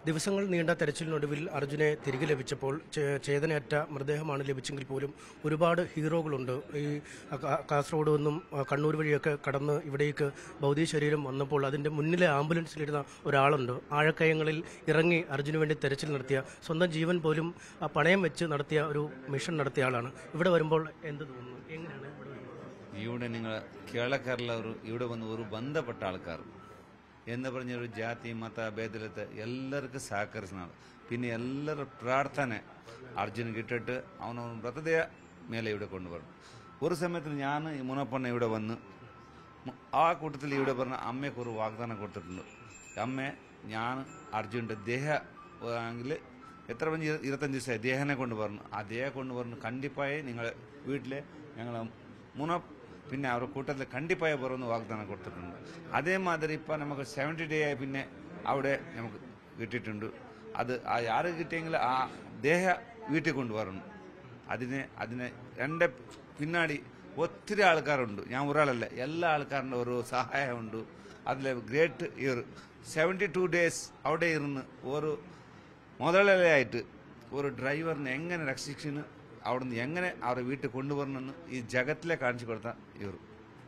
ദിവസങ്ങൾ നീണ്ട തെരച്ചിലിനൊടുവിൽ അർജുനെ തിരികെ ലഭിച്ചപ്പോൾ ചേ- ചേതനയറ്റ മൃതദേഹമാണ് ലഭിച്ചെങ്കിൽ പോലും ഒരുപാട് ഹീറോകളുണ്ട് ഈ കാ- കാസർഗോഡ് നിന്നും ആ, കണ്ണൂർ വഴിയൊക്കെ കടന്ന് ഇവിടേക്ക് ഭൗതിക ശരീരം വന്നപ്പോൾ അതിന്റെ മുന്നിലെ ആംബുലൻസിലിരുന്ന ഒരാളുണ്ട് ആഴക്കയങ്ങളിൽ ഇറങ്ങി അർജുന് വേണ്ടി തെരച്ചിൽ നടത്തിയ സ്വന്തം ജീവൻ പോലും ആ, പണയം വെച്ച് നടത്തിയ ഒരു മിഷൻ നടത്തിയ ആളാണ് ഇവിടെ വരുമ്പോൾ എന്ത് തോന്നുന്നു എങ്ങനെയാണ് ഇവിടെ വരുമ്പോൾ ഇവിടെ നിങ്ങൾ കേരളക്കാരിലവർ ഇവിടെ വന്ന് ഒരു ബന്ധപ്പെട്ട ആൾക്കാർ എന്ന് പറഞ്ഞൊരു ജാതി മത ഭേദത്തെ എല്ലാവർക്കും സഹകരിച്ചാണ് പിന്നെ എല്ലാവരും പ്രാർത്ഥന അർജുൻ കിട്ടിട്ട് അവനവൻ മൃതദേഹ മേലെ ഇവിടെ കൊണ്ടുവരണം ഒരു സമയത്ത് ഞാൻ ഈ മുനപ്പണ്ണ ഇവിടെ വന്ന് മു- ആ കൂട്ടത്തിൽ ഇവിടെ പറഞ്ഞ അമ്മയ്ക്ക് ഒരു വാഗ്ദാനം കൊടുത്തിട്ടുണ്ട് അമ്മ ഞാൻ അർജുൻ്റെ ദേഹ ആണെങ്കിൽ എത്ര പഞ്ച് ഇരുപത്തഞ്ച് ദിവസമായി ദേഹനെ കൊണ്ടുവരണം ആ ദേഹ കൊണ്ടുവരണം കണ്ടിപ്പായി നിങ്ങളെ വീട്ടിലെ ഞങ്ങൾ മുന പിന്നെ അവരുടെ കൂട്ടത്തിൽ കണ്ടിപ്പായ പറയുന്ന വാഗ്ദാനം കൊടുത്തിട്ടുണ്ട് അതേമാതിരി ഇപ്പം നമുക്ക് സെവൻറ്റി ഡേ ആയി പിന്നെ അവിടെ നമുക്ക് കിട്ടിയിട്ടുണ്ട് അത് ആ ആര് കിട്ടിയെങ്കിൽ ആ ദേഹ വീട്ടിൽ കൊണ്ടുവരണം അതിനെ അതിനെ എൻ്റെ പിന്നാടി ഒത്തിരി ആൾക്കാരുണ്ട് ഞാൻ ഒരാളല്ല എല്ലാ ആൾക്കാരുടെ ഒരു സഹായമുണ്ട് അതിൽ great year seventy two days അവിടെ ഇരുന്ന് ഒരു മുതലാളിയായിട്ട് ഒരു ഡ്രൈവറിനെ എങ്ങനെ രക്ഷിക്കുന്നു അവിടുന്ന് എങ്ങനെ അവരെ വീട്ടിൽ കൊണ്ടുവരണമെന്ന് ഈ ജഗത്തിലെ കാണിച്ചു കൊടുത്ത ഇവർ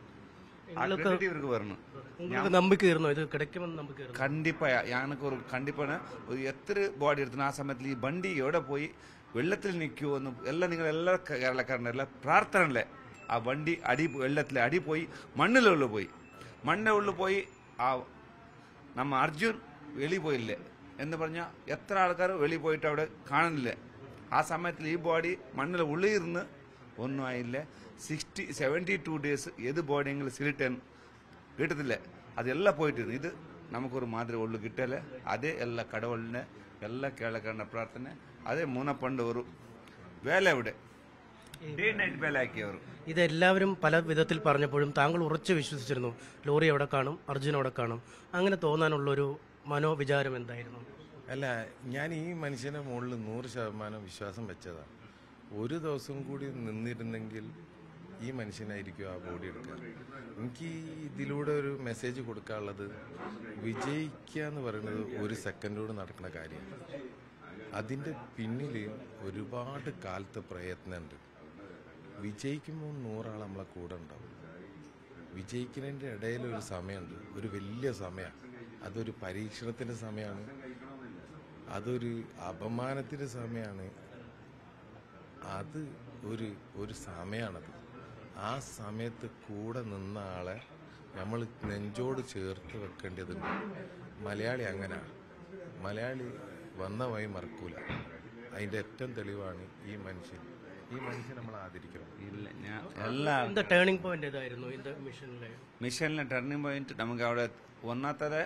ആ credit ഇവർക്ക് വരണം നിങ്ങൾക്ക് നമ്പിക്കയറുന്നോ ഇത് കിടക്കുമെന്ന് നമ്പിക്കയറുന്നു കണ്ടിപ്പായ ഞാനൊക്കെ ഒരു കണ്ടിപ്പാണ് ഒരു എത്ര ബോഡി എടുത്തു ആ സമയത്തിൽ ഈ വണ്ടി എവിടെ പോയി വെള്ളത്തിൽ നിൽക്കുമോ എന്ന് എല്ലാം നിങ്ങൾ എല്ലാ കേരളക്കാരൻ്റെ എല്ലാം പ്രാർത്ഥനയിലെ ആ വണ്ടി അടി വെള്ളത്തിൽ അടി പോയി മണ്ണിലെ ഉള്ളിൽ പോയി മണ്ണിൻ്റെ ഉള്ളിൽ പോയി ആ നമ്മ അർജുൻ വെളി പോയില്ലേ എന്ന് പറഞ്ഞാൽ എത്ര ആൾക്കാർ വെളി പോയിട്ട് അവിടെ കാണുന്നില്ല ആ സമയത്തിൽ ഈ ബോഡി മണ്ണിൽ ഉള്ളിയിരുന്ന് ഒന്നും ആയില്ല സിക്സ്റ്റി സെവൻറ്റി ടു ഡേയ്സ് ഏത് ബോഡിയെങ്കിലും സിലിട്ടൻ കിട്ടത്തില്ല അതെല്ലാം പോയിട്ടിരുന്നു ഇത് നമുക്കൊരു മാതിരി ഉള്ളു കിട്ടല്ലേ അതേ എല്ലാ കടവളിനെ എല്ലാ കേരളക്കാരുടെ പ്രാർത്ഥന അതേ മൂന്നപ്പണ്ട് ഒരു വേല ഇവിടെ ഡേ നൈറ്റ് വേല ആക്കിയവർ ഇതെല്ലാവരും പല വിധത്തിൽ പറഞ്ഞപ്പോഴും താങ്കൾ ഉറച്ചു വിശ്വസിച്ചിരുന്നു ലോറി അവിടെ കാണും അർജുൻ അവിടെ കാണും അങ്ങനെ തോന്നാനുള്ളൊരു മനോവിചാരം എന്തായിരുന്നു അല്ല ഞാൻ ഈ മനുഷ്യന്റെ മുകളിൽ നൂറ് ശതമാനം വിശ്വാസം വെച്ചതാണ് ഒരു ദിവസം കൂടി നിന്നിരുന്നെങ്കിൽ ഈ മനുഷ്യനായിരിക്കും ആ ബോഡി എടുക്കുക എനിക്ക് ഇതിലൂടെ ഒരു മെസ്സേജ് കൊടുക്കാനുള്ളത് വിജയിക്കുക എന്ന് പറയുന്നത് ഒരു സെക്കൻഡോട് നടക്കുന്ന കാര്യമാണ് അതിൻ്റെ പിന്നിൽ ഒരുപാട് കാലത്തെ പ്രയത്നമുണ്ട് വിജയിക്കുമ്പോൾ നൂറാൾ നമ്മളെ കൂടെ ഉണ്ടാവും വിജയിക്കുന്നതിൻ്റെ ഇടയിൽ ഒരു സമയമുണ്ട് ഒരു വലിയ സമയമാണ് അതൊരു പരീക്ഷണത്തിൻ്റെ സമയമാണ് അതൊരു അപമാനത്തിൻ്റെ സമയമാണ് അത് ഒരു ഒരു സമയമാണത് ആ സമയത്ത് കൂടെ നിന്ന ആളെ നമ്മൾ നെഞ്ചോട് ചേർത്ത് വെക്കേണ്ടതുണ്ട് മലയാളി അങ്ങനെയാണ് മലയാളി വന്ന വഴി മറക്കൂല അതിൻ്റെ ഏറ്റവും തെളിവാണ് ഈ മനുഷ്യൻ ഈ മനുഷ്യൻ നമ്മൾ ആദരിക്കണം ഇല്ല ഞാൻ എല്ലാ എന്താ ടേണിംഗ് പോയിന്റ് ഏതായിരുന്നു ഇത് മിഷനിലെ മിഷനിലെ ടേണിംഗ് പോയിന്റ് നമുക്ക് അവിടെ ഒന്നാത്തത്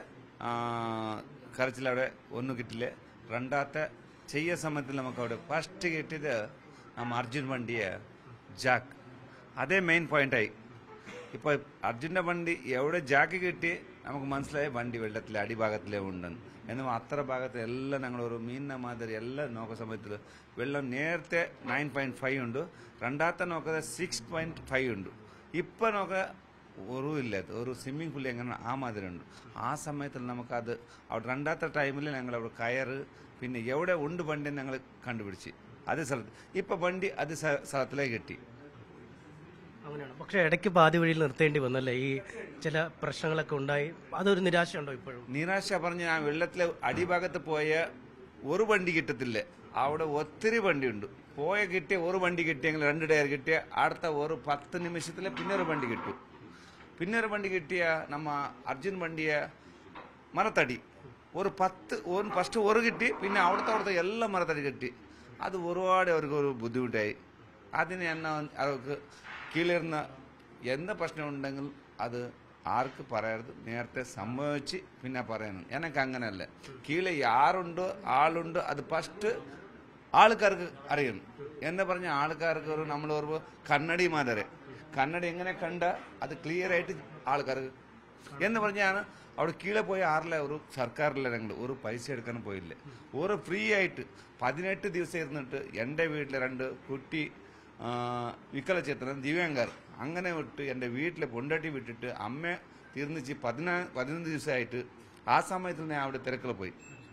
കരച്ചിൽ അവിടെ ഒന്നും കിട്ടില്ല രണ്ടാമത്തെ ചെയ്യ സമയത്തിൽ നമുക്ക് അവിടെ ഫസ്റ്റ് കിട്ടിയത് നമ്മ അർജുൻ വണ്ടിയെ ജാക്ക് അതേ മെയിൻ പോയിന്റായി ഇപ്പോൾ അർജുൻ്റെ വണ്ടി എവിടെ ജാക്ക് കിട്ടി നമുക്ക് മനസ്സിലായി വണ്ടി വെള്ളത്തിലെ അടിഭാഗത്തിലേ ഉണ്ടെന്ന് എന്നാൽ അത്ര ഭാഗത്ത് എല്ലാം ഞങ്ങൾ ഒരു മീനിനെ മാതിരി എല്ലാം നോക്കുന്ന സമയത്തിൽ വെള്ളം നേരത്തെ നയൻ പോയിന്റ് ഫൈവ് ഉണ്ട് രണ്ടാമത്തെ നോക്കുന്നത് സിക്സ് പോയിന്റ് ഫൈവ് ഉണ്ട് ഇപ്പം നോക്കുക ഒരു ഇല്ല ഒരു സ്വിമ്മിംഗ് പൂൾ എങ്ങനെ ആ മാതിരി ഉണ്ട് ആ സമയത്തിൽ നമുക്കത് അവിടെ രണ്ടാമത്തെ ടൈമിൽ ഞങ്ങൾ അവിടെ കയറ് പിന്നെ എവിടെ ഉണ്ട് വണ്ടി ഞങ്ങൾ കണ്ടുപിടിച്ച് അതേ സ്ഥലത്ത് ഇപ്പം വണ്ടി അത് സ്ഥലത്തിലേക്ക് കിട്ടി അങ്ങനെയാണ് പക്ഷെ ഇടയ്ക്ക് പാതി വഴിയിൽ നിർത്തേണ്ടി വന്നല്ലേ ഈ ചില പ്രശ്നങ്ങളൊക്കെ ഉണ്ടായി അതൊരു നിരാശയുണ്ടോ ഇപ്പോഴും നിരാശ പറഞ്ഞ് ഞാൻ വെള്ളത്തിലെ അടിഭാഗത്ത് പോയ ഒരു വണ്ടി കിട്ടത്തില്ല അവിടെ ഒത്തിരി വണ്ടിയുണ്ട് പോയ കിട്ടിയ ഒരു വണ്ടി കിട്ടിയെങ്കിൽ രണ്ട് ടയർ കിട്ടിയ അടുത്ത ഒരു പത്ത് നിമിഷത്തിൽ പിന്നെ ഒരു വണ്ടി കിട്ടും പിന്നെ ഒരു വണ്ടി കിട്ടിയ നമ്മ അർജുൻ വണ്ടിയ മരത്തടി ഒരു പത്ത് ഒരു ഫസ്റ്റ് ഒരു കിട്ടി പിന്നെ അവിടുത്തെ അവിടുത്തെ എല്ലാ മരത്തടി കിട്ടി അത് ഒരുപാട് അവർക്ക് ഒരു ബുദ്ധിമുട്ടായി അതിന് എന്നാ അവർക്ക് കീഴിലിരുന്ന എന്ത് പ്രശ്നം ഉണ്ടെങ്കിൽ അത് ആർക്ക് പറയരുത് നേരത്തെ സംഭവിച്ച് പിന്നെ പറയണം എനക്ക് അങ്ങനെയല്ല കീഴിൽ ആരുണ്ടോ ആളുണ്ടോ അത് ഫസ്റ്റ് ആൾക്കാർക്ക് അറിയണം എന്ന് പറഞ്ഞ ആൾക്കാർക്ക് ഒരു നമ്മൾ ഒരു കണ്ണടി മാതിരി കണ്ണടി എങ്ങനെ കണ്ട അത് ക്ലിയർ ആയിട്ട് ആൾക്കാർക്ക് എന്ന് പറഞ്ഞാണ് അവിടെ കീഴെ പോയ ആറിലെ ഒരു സർക്കാരിലെ ഞങ്ങൾ ഒരു പൈസ എടുക്കാൻ പോയില്ല ഒരു ഫ്രീ ആയിട്ട് പതിനെട്ട് ദിവസം ഇരുന്നിട്ട് എൻ്റെ വീട്ടിലെ രണ്ട് കുട്ടി വിക്കലചേത്രൻ ദിവ്യാങ്കർ അങ്ങനെ വിട്ട് എൻ്റെ വീട്ടിലെ പൊണ്ടാട്ടി വിട്ടിട്ട് അമ്മ തീർന്നിച്ച് പതിനാ പതിനൊന്ന് ദിവസമായിട്ട് ആ സമയത്ത് ഞാൻ അവിടെ തിരക്കിൽ പോയി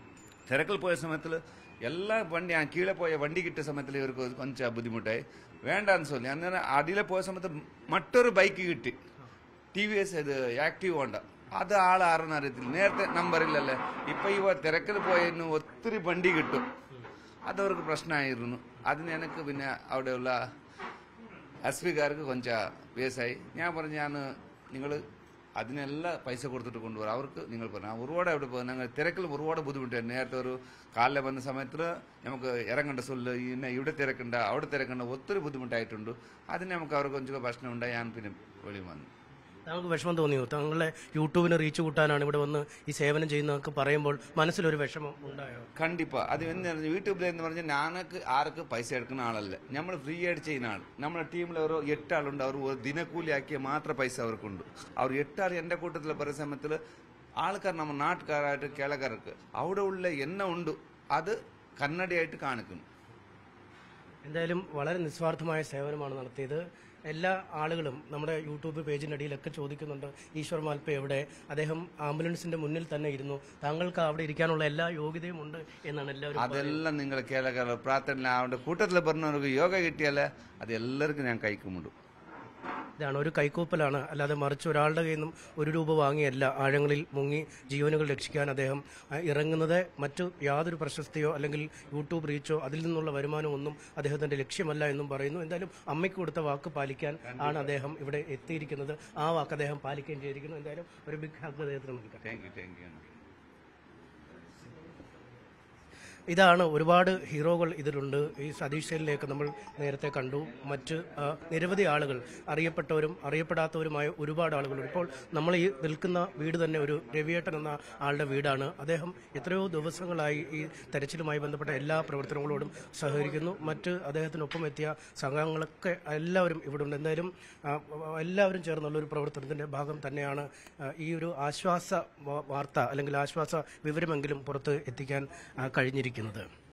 തിരക്കിൽ പോയ സമയത്തിൽ എല്ലാ വണ്ടി ആ കീഴെ പോയ വണ്ടി കിട്ടിയ സമയത്തിൽ ഇവർക്ക് കൊഞ്ച ബുദ്ധിമുട്ടായി വേണ്ടാന്ന് ചൊല്ലി അന്നേരം അടിയിലെ പോയ സമയത്ത് മറ്റൊരു ബൈക്ക് കിട്ടി ടി വി എസ് ഇത് ആക്റ്റീവ് ഹോണ്ട അത് ആൾ ആരെന്ന് അറിയത്തില്ല നേരത്തെ നമ്പറില്ലല്ലേ ഇപ്പൊ ഇവ തിരക്കിൽ പോയതിന് ഒത്തിരി വണ്ടി കിട്ടും അതവർക്ക് പ്രശ്നമായിരുന്നു അതിന് എനിക്ക് പിന്നെ അവിടെയുള്ള എസ് പിക്കാർക്ക് കൊഞ്ച വേസായി ഞാൻ പറഞ്ഞു ഞാൻ നിങ്ങൾ അതിനെല്ലാം പൈസ കൊടുത്തിട്ട് കൊണ്ടുപോകാം അവർക്ക് നിങ്ങൾ പറഞ്ഞു ഒരുപാട് അവിടെ പോകും ഞങ്ങൾ തിരക്കിൽ ഒരുപാട് ബുദ്ധിമുട്ടായിരുന്നു നേരത്തെ ഒരു കാലിൽ വന്ന സമയത്തിൽ നമുക്ക് ഇറങ്ങേണ്ട സൊല്ല് ഇന്ന ഇവിടെ തിരക്കുണ്ട അവിടെ തിരക്കുണ്ട ഒത്തിരി ബുദ്ധിമുട്ടായിട്ടുണ്ട് അതിന് നമുക്ക് അവർക്ക് കൊഞ്ചൊക്കെ പ്രശ്നം ഉണ്ടായി ഞാൻ പിന്നെ വെളിയിൽ വന്നു താങ്കൾക്ക് വിഷമം തോന്നിയോ താങ്കളെ യൂട്യൂബിന് റീച്ച് കൂട്ടാനാണ് ഇവിടെ വന്ന് ഈ സേവനം ചെയ്യുന്നതൊക്കെ പറയുമ്പോൾ മനസ്സിലൊരു വിഷമം ഉണ്ടായോ കണ്ടിപ്പാ അത് എന്ന് യൂട്യൂബിൽ എന്ന് പറഞ്ഞാൽ ഞാനക്ക് ആർക്ക് പൈസ എടുക്കുന്ന ആളല്ല നമ്മൾ ഫ്രീ ആയിട്ട് ചെയ്യുന്ന ആൾ നമ്മുടെ ടീമിൽ ഒരു എട്ട് ആളുണ്ട് അവർ ഒരു ദിനക്കൂലി ആക്കിയ മാത്രം പൈസ അവർക്കുണ്ട് അവർ എട്ടാൾ എൻ്റെ കൂട്ടത്തിൽ പറയുന്ന സമയത്തിൽ ആൾക്കാർ നമ്മൾ നാട്ടുകാരായിട്ട് കേളക്കാർക്ക് അവിടെ ഉള്ള എണ്ണ ഉണ്ട് അത് കന്നഡയായിട്ട് കാണിക്കുന്നു എന്തായാലും വളരെ നിസ്വാർത്ഥമായ സേവനമാണ് നടത്തിയത് എല്ലാ ആളുകളും നമ്മുടെ യൂട്യൂബ് പേജിൻ്റെ അടിയിലൊക്കെ ചോദിക്കുന്നുണ്ട് ഈശ്വർ മാൽപ്പ എവിടെ അദ്ദേഹം ആംബുലൻസിന്റെ മുന്നിൽ തന്നെ ഇരുന്നു താങ്കൾക്ക് അവിടെ ഇരിക്കാനുള്ള എല്ലാ യോഗ്യതയും ഉണ്ട് എന്നാണ് എല്ലാവരും അതെല്ലാം നിങ്ങൾ കേളക്കാർ പ്രാർത്ഥന അവരുടെ കൂട്ടത്തിൽ പറഞ്ഞവർക്ക് യോഗ കിട്ടിയാലേ അത് എല്ലാവർക്കും ഞാൻ കൈക്കുമുണ്ട് ഇതാണ് ഒരു കൈക്കൂപ്പലാണ് അല്ലാതെ മറിച്ച് ഒരാളുടെ കയ്യിൽ നിന്നും ഒരു രൂപ വാങ്ങിയല്ല ആഴങ്ങളിൽ മുങ്ങി ജീവനുകൾ രക്ഷിക്കാൻ അദ്ദേഹം ആ, ഇറങ്ങുന്നത് മറ്റു യാതൊരു പ്രശസ്തിയോ അല്ലെങ്കിൽ യൂട്യൂബ് റീച്ചോ അതിൽ നിന്നുള്ള വരുമാനമോ ഒന്നും അദ്ദേഹത്തിന്റെ ലക്ഷ്യമല്ല എന്നും പറയുന്നു എന്തായാലും അമ്മയ്ക്ക് കൊടുത്ത വാക്ക് പാലിക്കാൻ ആണ് അദ്ദേഹം ഇവിടെ എത്തിയിരിക്കുന്നത് ആ വാക്ക് അദ്ദേഹം പാലിക്കുകയും ചെയ്തിരിക്കുന്നു എന്തായാലും ഒരു ബിഗ് ഹഗ് അദ്ദേഹത്തിന് നൽകാം താങ്ക് യു താങ്ക് യു ഇതാണ് ഒരുപാട് ഹീറോകൾ ഇതിലുണ്ട് ഈ സതീഷ് ശൈലിലേക്ക് നമ്മൾ നേരത്തെ കണ്ടു മറ്റ് ആ, നിരവധി ആളുകൾ അറിയപ്പെട്ടവരും അറിയപ്പെടാത്തവരുമായ ഒരുപാട് ആളുകളുണ്ട് ഇപ്പോൾ നമ്മൾ ഈ നിൽക്കുന്ന വീട് തന്നെ ഒരു രവിയേട്ടൻ എന്ന ആളുടെ വീടാണ് അദ്ദേഹം എത്രയോ ദിവസങ്ങളായി ഈ തെരച്ചിലുമായി ബന്ധപ്പെട്ട എല്ലാ പ്രവർത്തനങ്ങളോടും സഹകരിക്കുന്നു മറ്റ് അദ്ദേഹത്തിനൊപ്പം എത്തിയ സംഘങ്ങളൊക്കെ എല്ലാവരും ഇവിടെ ഉണ്ട് എന്തായാലും ആ, എല്ലാവരും ചേർന്നുള്ള ഒരു പ്രവർത്തനത്തിന്റെ ഭാഗം തന്നെയാണ് ആ, ഈ ഒരു ആശ്വാസ വാ- വാർത്ത അല്ലെങ്കിൽ ആശ്വാസ വിവരമെങ്കിലും പുറത്ത് എത്തിക്കാൻ ആ, കഴിഞ്ഞിരിക്കുന്നത്